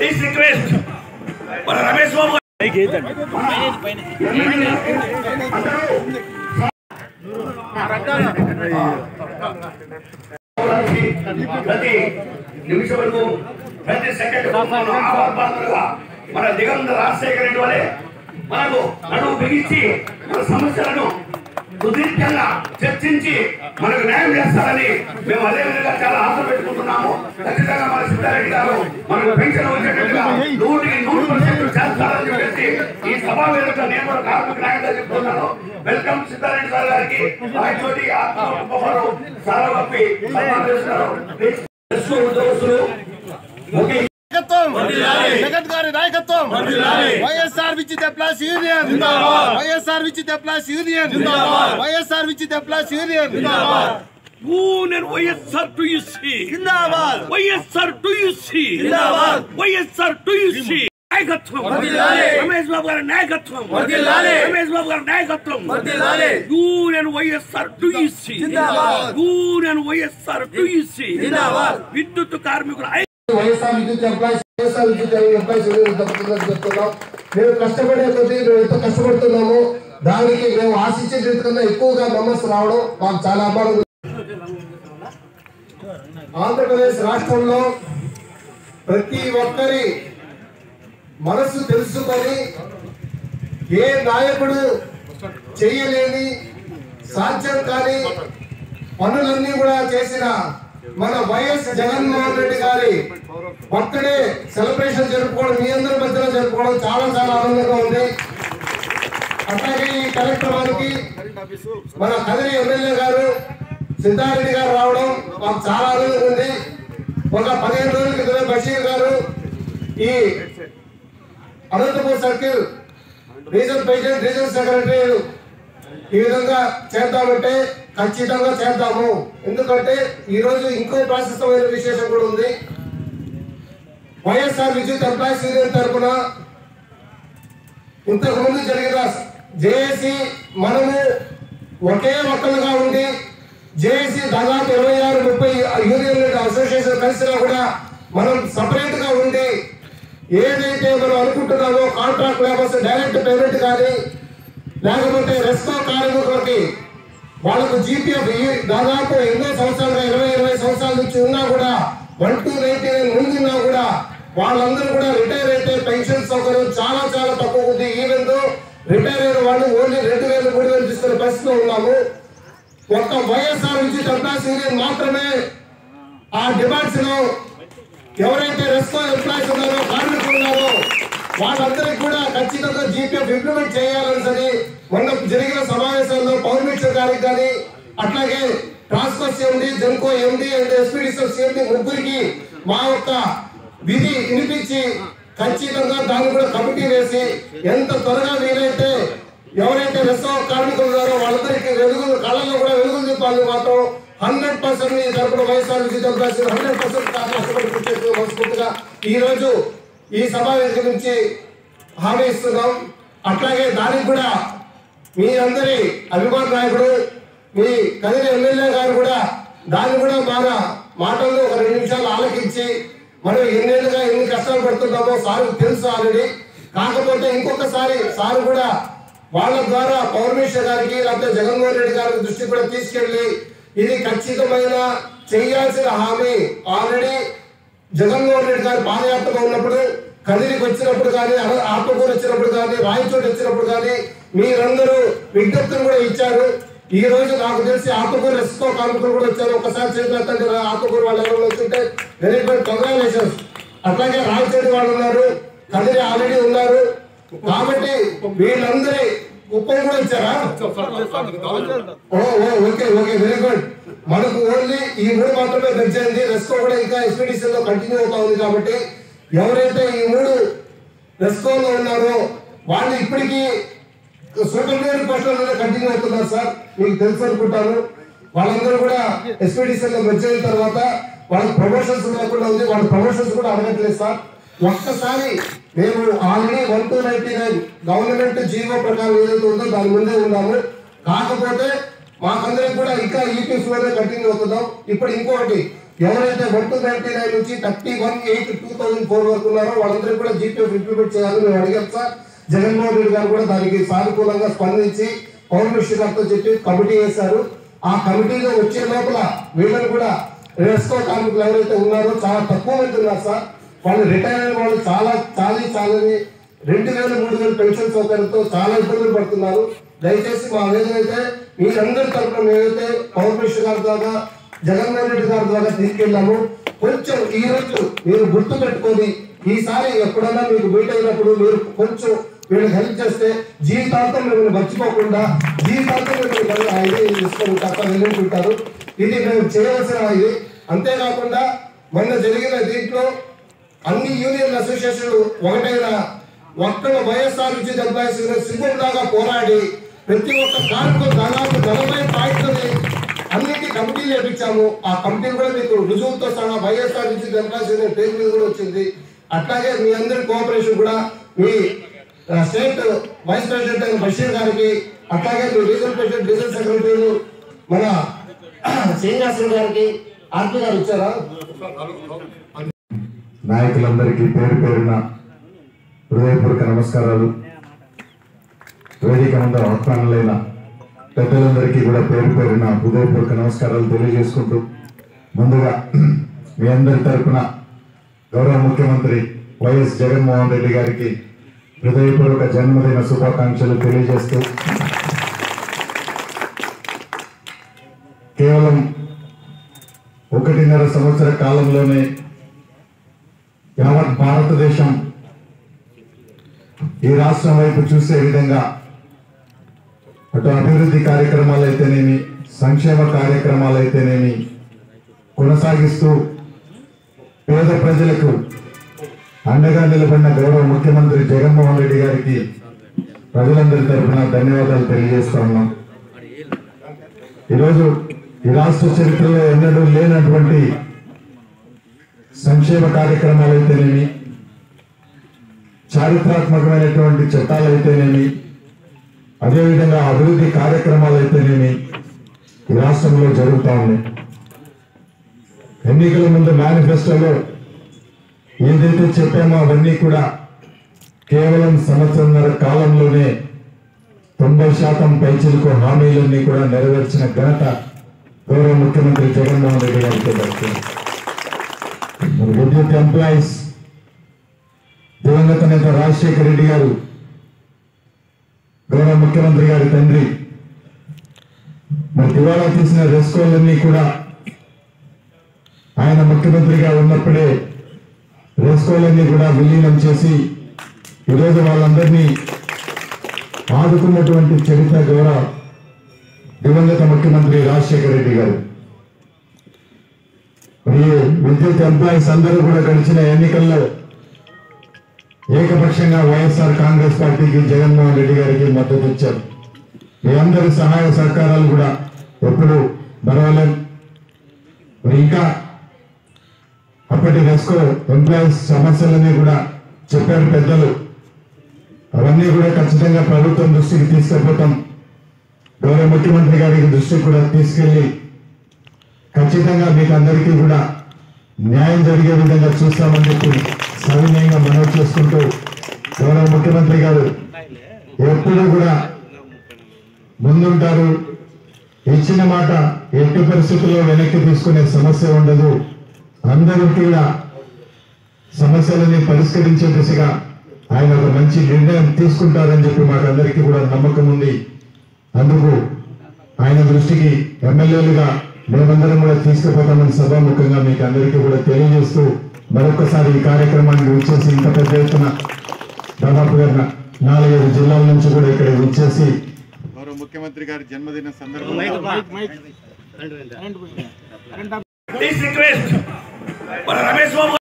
Please request మన రమేష్ బాబు ప్రతి నిమిషం వరకు ప్రతి సెకండ్ ఆవర్తనగా మన దిగంత రాజశేఖర రెడ్డి వలె మనకు నడువు బిగించి మన సమస్యలను సుదీర్ఘంగా చర్చించి మనకు న్యాయం చేస్తారని మేము అదే విధంగా చాలా ఆశ పెట్టుకుంటున్నాము ఖచ్చితంగా మన సిద్ధారెడ్డి గారు మనకు పెన్షన్ వచ్చేటట్టుగా నూటికి నూరు పర్సెంట్ చేస్తారని చెప్పేసి ఈ సభా వేదిక నేను కూడా కార్మిక నాయకుగా చెప్తున్నాను వెల్కమ్ సిద్ధారెడ్డి సార్ గారికి రాయచోటి ఆత్మవారు సారా పంపి సన్మానం చేస్తున్నారు ప్లీజ్ ఉద్యోగస్తులు ఒకే నాయకత్వం జగన్ గారి నాయకత్వం వైఎస్ఆర్ విచిత ప్లస్ యూనియన్ వైఎస్ఆర్ విచిత ప్లస్ యూనియన్ వైఎస్ఆర్ విచిత plus union union YSR T U C జిందాబాద్ వైఎస్ఆర్ టు యు సి జిందాబాద్. వైఎస్ఆర్ టు యు సి నాయకత్వం వర్ధిల్లాలి. రమేష్ బాబు గారి నాయకత్వం వర్ధిల్లాలి. రమేష్ బాబు గారి నాయకత్వం వర్ధిల్లాలి. Union YSR T U C జిందాబాద్. Union YSR T U C జిందాబాద్. విద్యుత్ కార్మికుల ఐ- వైఎస్ఆర్ విద్యుత్ ఎంప్లాయీస్ వైఎస్ఆర్ విద్యుత్ ఎంప్లాయీస్ యూనియన్ తప్పుతుందని చెప్తున్నాం మేము కష్టపడే కొద్దీ మేము ఎంత కష్టపడుతున్నామో దానికి మేము ఆశించే కన్నా ఎక్కువగా మెంబర్స్ రావడం మాకు చాలా అభిమానం ఆంధ్రప్రదేశ్ రాష్ట్రంలో ప్రతి ఒక్కరి మనసు తెలుసుకొని ఏ నాయకుడు చేయలేని సాధ్యం కాని పనులన్నీ కూడా చేసిన మన వైఎస్ జగన్మోహన్ రెడ్డి గారి బర్త్డే సెలబ్రేషన్ జరుపుకోవడం మీ అందరి మధ్యలో జరుపుకోవడం చాలా చాలా ఆనందంగా ఉంది అట్లాగే ఈ కార్యక్రమానికి మన కదిరి ఎమ్మెల్యే గారు సిద్ధారెడ్డి గారు రావడం మాకు చాలా ఆనందంగా ఉంది ఒక పదిహేను రోజుల క్రితమే బషీర్ గారు ఈ Anantapur circle region president region secretary ఈ విధంగా చేద్దామంటే ఖచ్చితంగా చేద్దాము ఎందుకంటే ఈ రోజు ఇంకో ప్రశస్తమైన విశేషం కూడా ఉంది వైఎస్ఆర్ విద్యుత్ ఎంప్లాయీస్ యూనియన్ తరఫున ఇంతకు ముందు జరిగిన జేఏసీ మనము ఒకే ఒక్కలుగా ఉండి జేఏసీ దాదాపు ఇరవై ఆరు ముప్పై యూనియన్ అసోసియేషన్ కలిసినా కూడా మనం సపరేట్ గా ఉండి ఏదైతే మనం అనుకుంటున్నామో కాంట్రాక్ట్ లేబర్స్ డైరెక్ట్ పేమెంట్ కానీ లేకపోతే రెస్కో కార్మికులకి వాళ్ళకు జీపీఎఫ్ దాదాపు ఎన్నో సంవత్సరాలుగా ఇరవై ఇరవై సంవత్సరాల నుంచి ఉన్నా కూడా వన్ టూ నైన్టీ నైన్ ముందున్నా కూడా వాళ్ళందరూ కూడా రిటైర్ అయితే పెన్షన్ సౌకర్యం చాలా చాలా తక్కువ ఉంది ఈవెన్ రిటైర్ అయిన వాళ్ళు ఓన్లీ రెండు వేలు మూడు వేలు తీసుకునే పరిస్థితిలో ఉన్నాము ఒక్క వైఎస్ఆర్ నుంచి ఎంప్లాయీస్ యూనియన్ మాత్రమే ఆ డిమాండ్స్ లో ఎవరైతే రెస్కో ఎంప్లాయీస్ ఉన్నారో కార్మికులు ఉన్నారో వాళ్ళందరికీ కూడా ఖచ్చితంగా జీపీఎఫ్ ఇంప్లిమెంట్ చేయాలని సరి మొన్న జరిగిన సమావేశంలో పౌర్మిషన్ గారికి కానీ అట్లాగే ట్రాన్స్కోస్ MD Genco MD and SPDC MD ముగ్గురికి మా యొక్క విధి వినిపించి ఖచ్చితంగా దాన్ని కూడా కమిటీ వేసి ఎంత త్వరగా వీలైతే ఎవరైతే రెస్టో కార్మికులు ఉన్నారో వాళ్ళందరికీ వెలుగులు కళ్ళల్లో కూడా వెలుగులు చూపాలని మాత్రం హండ్రెడ్ పర్సెంట్ ఈ తరపున వైఎస్ఆర్ విజయ్ హండ్రెడ్ పర్సెంట్ కష్టపడి కృషి చేస్తూ మనస్ఫూర్తిగా ఈ రోజు ఈ సమావేశం నుంచి హామీ ఇస్తున్నాం అట్లాగే దానికి కూడా మీ అందరి అభిమాన నాయకుడు మీ కదిరి ఎమ్మెల్యే గారు కూడా దాన్ని కూడా మన మాటల్లో ఒక రెండు నిమిషాలు ఆలకించి మనం ఎన్నేళ్ళుగా ఎన్ని కష్టాలు పడుతున్నామో సార్ తెలుసు ఆల్రెడీ కాకపోతే ఇంకొకసారి సార్ కూడా వాళ్ళ ద్వారా పౌర్ణేశ్వర గారికి లేకపోతే జగన్మోహన్ రెడ్డి గారి దృష్టికి కూడా తీసుకెళ్లి ఇది ఖచ్చితమైన చేయాల్సిన హామీ ఆల్రెడీ జగన్మోహన్ రెడ్డి గారు పాదయాత్రలో ఉన్నప్పుడు కదిరికి వచ్చినప్పుడు కానీ అన- ఆత్మకూరు వచ్చినప్పుడు కానీ రాయచోటి వచ్చినప్పుడు కానీ మీరందరూ విజ్ఞప్తులు కూడా ఇచ్చారు ఈ రోజు నాకు తెలిసి ఆత్మకూరు రెస్కో కార్మికులు కూడా వచ్చారు ఒకసారి చేతులెత్తండి రా, ఆత్మకూరు వాళ్ళు ఎవరు వచ్చింటే వెరీ గుడ్ కంగ్రాచులేషన్స్ అట్లాగే రాయచోటి వాళ్ళు ఉన్నారు కదిరి ఆల్రెడీ ఉన్నారు కాబట్టి వీళ్ళందరి కుప్పం కూడా ఇచ్చారా oh oh okay okay very good మనకు ఓన్లీ ఈ మూడు మాత్రమే పెంచింది రెస్కో కూడా ఇంకా ఎస్పీడీసీ లో కంటిన్యూ అవుతా ఉంది కాబట్టి ఎవరైతే ఈ మూడు రెస్కోలో ఉన్నారో వాళ్ళు ఇప్పటికీ సూపర్వైజర్ పోస్టులలో కంటిన్యూ అవుతున్నారు సార్ మీకు తెలుసు అనుకుంటాను వాళ్ళందరూ కూడా ఎస్పీడీసీ లో మెర్జ్ అయిన తర్వాత వాళ్ళకి ప్రమోషన్స్ లేకుండా ఉంది వాళ్ళ ప్రమోషన్స్ కూడా అడగట్లేదు సార్ ఒక్కసారి మేము already one two ninety nine government GO ప్రకారం ఏదైతే ఉందో దాని ముందే ఉన్నాము కాకపోతే మాకందరికి కూడా ఇంకా ఈపీఎఫ్ లోనే కంటిన్యూ అవుతున్నాం ఇప్పుడు ఇంకొకటి ఎవరైతే వన్ టూ నైన్టీ నైన్ నుంచి thirty one eight two thousand four వరకు ఉన్నారో వాళ్ళందరికీ కూడా జీపీఎఫ్ ఇంప్లిమెంట్ చేయాలని మేము అడిగాం సార్ జగన్మోహన్ రెడ్డి గారు కూడా దానికి సానుకూలంగా స్పందించి పవన్ మినిస్టర్ గారితో చెప్పి కమిటీ వేశారు ఆ కమిటీలో వచ్చే లోపల వీళ్ళని కూడా రెస్కో కార్మికులు ఎవరైతే ఉన్నారో చాలా తక్కువ మంది ఉన్నారు సార్ వాళ్ళు రిటైర్ అయిన వాళ్ళు చాలా చాలీ చాలని రెండు వేలు మూడు వేలు పెన్షన్ సౌకర్యంతో చాలా ఇబ్బందులు పడుతున్నారు దయచేసి మా ఆవేదన అయితే మీరందరి తరఫున మేమైతే పవన్ మినిస్టర్ గారి ద్వారా జగన్మోహన్ రెడ్డి గారి ద్వారా తీసుకెళ్ళాము కొంచెం ఈ రోజు మీరు గుర్తు పెట్టుకొని ఈసారి ఎప్పుడైనా మీకు మీట్ అయినప్పుడు మీరు కొంచెం వీళ్ళకి హెల్ప్ చేస్తే జీవితాంతం మిమ్మల్ని మర్చిపోకుండా జీవితాంతం మిమ్మల్ని ఆ ఇది తీసుకొని కాస్త వెళ్ళుకుంటారు ఇది మేము చేయవలసిన ఇది అంతేకాకుండా మొన్న జరిగిన దీంట్లో అన్ని యూనియన్ అసోసియేషన్లు ఒకటైన ఒక్కడ వైఎస్ఆర్ విద్యుత్ ఎంప్లాయీస్ యూనియన్ సింగం దాకా పోరాడి ప్రతి ఒక్క కార్మికులు దాదాపు నలభై పాయింట్లని అన్నిటి కమిటీలు వేపించాము ఆ కమిటీలు కూడా మీకు రుజువుతో సహా వైఎస్ఆర్ విద్యుత్ ఎంప్లాయీస్ యూనియన్ పేరు మీద కూడా వచ్చింది అట్లాగే మీ అందరి కోఆపరేషన్ కూడా మీ ఆ, స్టేట్ వైస్ ప్రెసిడెంట్ అయిన బషీర్ గారికి అట్లాగే మీ రీజనల్ ప్రెసిడెంట్ రీజనల్ సెక్రటరీలు మన శ్రీనివాసన్ గారికి ఆర్పి గారు వచ్చారా నాయకులందరికీ పేరు పేరున హృదయపూర్వక నమస్కారాలు వేదిక ముందు ఆహ్వానులైన పెద్దలందరికీ కూడా పేరు పేరున హృదయపూర్వక నమస్కారాలు తెలియజేసుకుంటూ ముందుగా మీ అందరి తరపున గౌరవ ముఖ్యమంత్రి వైఎస్ జగన్మోహన్ రెడ్డి గారికి హృదయపూర్వక జన్మదిన శుభాకాంక్షలు తెలియజేస్తూ కేవలం ఒకటిన్నర సంవత్సర కాలంలోనే యావత్ భారతదేశం ఈ రాష్ట్రం వైపు చూసే విధంగా అటు అభివృద్ధి కార్యక్రమాలు అయితేనేమి సంక్షేమ కార్యక్రమాలు అయితేనేమి కొనసాగిస్తూ పేద ప్రజలకు అండగా నిలబడిన గౌరవ ముఖ్యమంత్రి జగన్మోహన్ రెడ్డి గారికి ప్రజలందరి తరఫున ధన్యవాదాలు తెలియజేస్తా ఉన్నాం ఈరోజు ఈ రాష్ట్ర చరిత్రలో ఎన్నడూ లేనటువంటి సంక్షేమ కార్యక్రమాలు అయితేనేమి చారిత్రాత్మకమైనటువంటి చట్టాలు అయితేనేమి అదేవిధంగా అభివృద్ధి కార్యక్రమాలు అయితేనేమి ఈ రాష్ట్రంలో జరుగుతూ ఉన్నాయి ఎన్నికల ముందు మేనిఫెస్టోలో ఏదైతే చెప్పామో అవన్నీ కూడా కేవలం సంవత్సరంన్నర కాలంలోనే తొంభై శాతం పైచిలకు హామీలన్నీ కూడా నెరవేర్చిన ఘనత గౌరవ ముఖ్యమంత్రి జగన్మోహన్ రెడ్డి గారికి దక్కుతుంది మరి విద్యుత్ ఎంప్లాయీస్ దివంగత నేత రాజశేఖర రెడ్డి గారు గౌరవ ముఖ్యమంత్రి గారి తండ్రి మరి దివాళా తీసిన రెస్కోలన్నీ కూడా ఆయన ముఖ్యమంత్రిగా ఉన్నప్పుడే రెస్కోలన్నీ కూడా విలీనం చేసి ఈరోజు వాళ్ళందరినీ ఆదుకున్నటువంటి చరిత్ర గౌరవ దివంగత ముఖ్యమంత్రి రాజశేఖర రెడ్డి గారు మరి విద్యుత్ ఎంప్లాయీస్ అందరూ కూడా గడిచిన ఎన్నికల్లో ఏకపక్షంగా వైఎస్ఆర్ కాంగ్రెస్ పార్టీకి జగన్మోహన్ రెడ్డి గారికి మద్దతు ఇచ్చారు మీ అందరి సహాయ సహకారాలు కూడా ఎప్పుడు మరవలేం మరి ఇంకా అప్పటి రెస్కో ఎంప్లాయీస్ సమస్యలన్నీ కూడా చెప్పారు పెద్దలు అవన్నీ కూడా ఖచ్చితంగా ప్రభుత్వం దృష్టికి తీసుకుపోతాం గౌరవ ముఖ్యమంత్రి గారికి దృష్టికి కూడా తీసుకెళ్లి ఖచ్చితంగా మీకు అందరికీ కూడా న్యాయం జరిగే విధంగా చూస్తామని చెప్పి సవినయంగా మనవి చేసుకుంటూ గౌరవ ముఖ్యమంత్రి గారు ఎప్పుడూ కూడా ముందుంటారు ఇచ్చిన మాట ఎట్టి పరిస్థితుల్లో వెనక్కి తీసుకునే సమస్య ఉండదు అందరికీ కూడా సమస్యలని పరిష్కరించే దిశగా ఆయన ఒక మంచి నిర్ణయం తీసుకుంటారని చెప్పి మాకందరికీ కూడా నమ్మకం ఉంది అందుకు ఆయన దృష్టికి ఎమ్మెల్యేలుగా మేమందరం కూడా తీసుకుపోతామని సభాముఖంగా మీకు అందరికీ కూడా తెలియజేస్తూ మరొకసారి ఈ కార్యక్రమాన్ని వచ్చేసి ఇంత పెద్ద ఎత్తున దాదాపుగా నా- నాలుగైదు జిల్లాల నుంచి కూడా ఇక్కడ వచ్చేసి గౌరవ ముఖ్యమంత్రి గారి జన్మదిన సందర్భంగా ప్లీజ్ రిక్వెస్ట్ మన రమేష్ బాబు